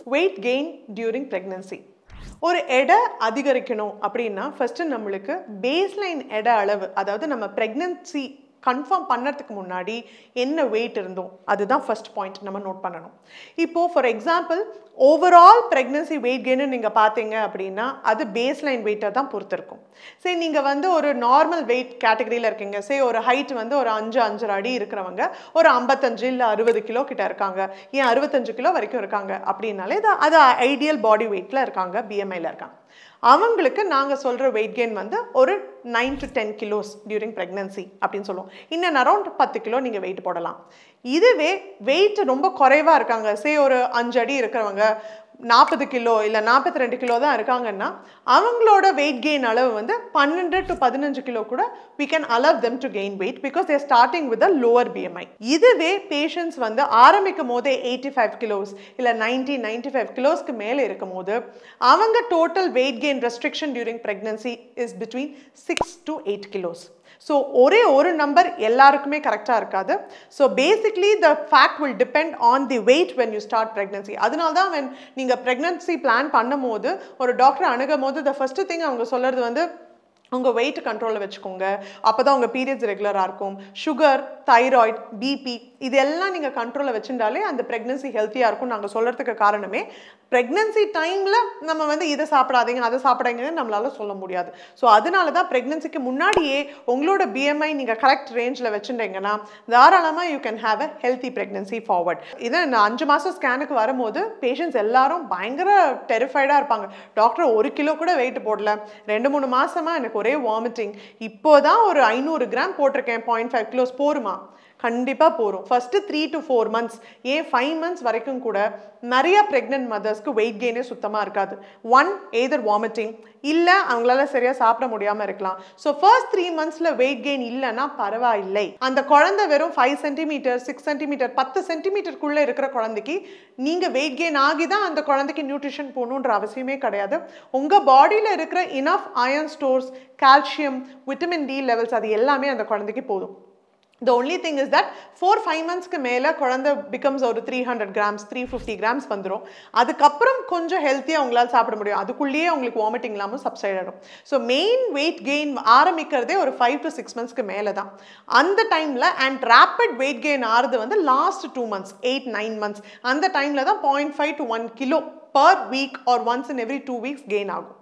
Weight gain during pregnancy ஒரு எடை அதிகரிக்கணும் அப்படின்னா ஃபஸ்ட்டு நம்மளுக்கு பேஸ்லைன் எடை அளவு அதாவது நம்ம ப்ரெக்னன்சி கன்ஃபார்ம் பண்ணுறதுக்கு முன்னாடி என்ன வெயிட் இருந்தோம் அதுதான் ஃபர்ஸ்ட் பாயிண்ட் நம்ம நோட் பண்ணணும் இப்போது for example overall pregnancy weight கெயின்னு நீங்கள் பார்த்தீங்க அப்படின்னா அது பேஸ்லைன் வெயிட்டை தான் பொறுத்திருக்கும் சரி நீங்கள் வந்து ஒரு நார்மல் வெயிட் கேட்டகரியில் இருக்கீங்க சரி ஒரு ஹைட் வந்து ஒரு அஞ்சு அஞ்சரை அடி இருக்கிறவங்க ஒரு ஐம்பத்தஞ்சு இல்லை அறுபது கிலோ கிட்ட இருக்காங்க ஏன் அறுபத்தஞ்சு கிலோ வரைக்கும் இருக்காங்க அப்படின்னாலே இது அது ஐடியல் பாடி வெயிட்டில் இருக்காங்க பிஎம்ஐயில் இருக்காங்க அவங்களுக்கு நாங்கள் சொல்கிற வெயிட் கெயின் வந்து ஒரு nine to ten kilos during pregnancy அப்படின்னு சொல்லுவோம் இன்னும் அரௌண்ட் பத்து கிலோ நீங்கள் வெயிட் போடலாம் இதுவே வெயிட் ரொம்ப குறைவாக இருக்காங்க சே ஒரு அஞ்சு அடி இருக்கிறவங்க நாற்பது கிலோ இல்லை நாற்பத்தி ரெண்டு கிலோ தான் இருக்காங்கன்னா அவங்களோட வெயிட் கெயின் அளவு வந்து பன்னெண்டு டு பதினஞ்சு கிலோ கூட we can allow them to gain weight because they're starting with a lower BMI. இதுவே பேஷண்ட்ஸ் வந்து ஆரம்பிக்கும் போதே எயிட்டி ஃபைவ் கிலோஸ் இல்லை நைன்டி நைன்டி ஃபைவ் கிலோஸ்க்கு மேலே இருக்கும் போது அவங்க total weight gain restriction during pregnancy is between six to eight kilos so ஒரே ஒரு நம்பர் எல்லாருக்குமே கரெக்டாக இருக்காது so basically the fact will depend on the weight when you start pregnancy அதனால தான் வென் நீங்கள் ப்ரெக்னன்சி பிளான் பண்ணும் போது ஒரு டாக்டர் அணுகும் போது த ஃபஸ்ட்டு திங் அவங்க சொல்கிறது வந்து உங்கள் வெயிட் கண்ட்ரோலில் வச்சுக்கோங்க அப்போ தான் உங்கள் பீரியட்ஸ் ரெகுலராக இருக்கும் சுகர் தைராய்டு பிபி இதெல்லாம் நீங்கள் கண்ட்ரோலில் வச்சுட்டாலே அந்த ப்ரெக்னன்சி ஹெல்த்தியாக இருக்கும் நாங்கள் சொல்கிறதுக்கு காரணமே ப்ரெக்னன்சி டைமில் நம்ம வந்து இதை சாப்பிடாதீங்க அதை சாப்பிடாதீங்கன்னு நம்மளால சொல்ல முடியாது ஸோ அதனால தான் ப்ரெக்னன்சிக்கு முன்னாடியே உங்களோட பிஎம்ஐ நீங்கள் கரெக்ட் ரேஞ்சில் வச்சுட்டீங்கன்னா தாராளமாக you can have a healthy pregnancy forward இதை இந்த அஞ்சு மாதம் ஸ்கேனுக்கு வரும்போது பேஷண்ட்ஸ் எல்லாரும் பயங்கர டெரிஃபைடாக இருப்பாங்க டாக்டர் ஒரு கிலோ கூட வெயிட் போடல ரெண்டு மூணு மாசமா எனக்கு ஒரே வாமிட்டிங் இப்போதான் ஒரு ஐநூறு கிராம் போட்டிருக்கேன் பாயிண்ட் ஃபைவ் கிலோஸ் போருமா கண்டிப்பாக போகும் first three to four months ஏன் ஃபைவ் மந்த்ஸ் வரைக்கும் கூட நிறைய ப்ரெக்னென்ட் மதர்ஸ்க்கு வெயிட் கெயினே சுத்தமாக இருக்காது ஒன் எய்தர் வாமிட்டிங் இல்லை அவங்களால சரியாக சாப்பிட முடியாமல் இருக்கலாம் ஸோ ஃபர்ஸ்ட் த்ரீ மந்த்ஸில் வெயிட் கெயின் இல்லைன்னா பரவாயில்லை அந்த குழந்தை வெறும் ஃபைவ் சென்டிமீட்டர் சிக்ஸ் சென்டிமீட்டர் பத்து சென்டிமீட்டருக்குள்ளே இருக்கிற குழந்தைக்கு நீங்கள் வெயிட் கெயின் ஆகி தான் அந்த குழந்தைக்கு நியூட்ரிஷன் போகணுன்ற அவசியமே கிடையாது உங்கள் பாடியில் இருக்கிற enough iron stores calcium vitamin D levels அது எல்லாமே அந்த குழந்தைக்கு போதும் the only thing is that four five மந்த்ஸ்க்கு மேலே குழந்தை பிகம்ஸ் ஒரு three hundred grams three fifty grams வந்துடும் அதுக்கப்புறம் கொஞ்சம் ஹெல்த்தியாக அவங்களால சாப்பிட முடியும் அதுக்குள்ளேயே அவங்களுக்கு வாமிட்டிங் இல்லாமல் சப்சைட் ஆகிடும் ஸோ மெயின் வெயிட் கெயின் ஆரம்பிக்கிறதே ஒரு ஃபைவ் டு சிக்ஸ் மந்த்ஸ்க்கு மேலே தான் அந்த டைமில் அண்ட் ரேப்பிட் வெயிட் கெயின் ஆறுது வந்து last two months eight nine months அந்த டைமில் தான் point five to one kilo per week or once in every two weeks gain ஆகும்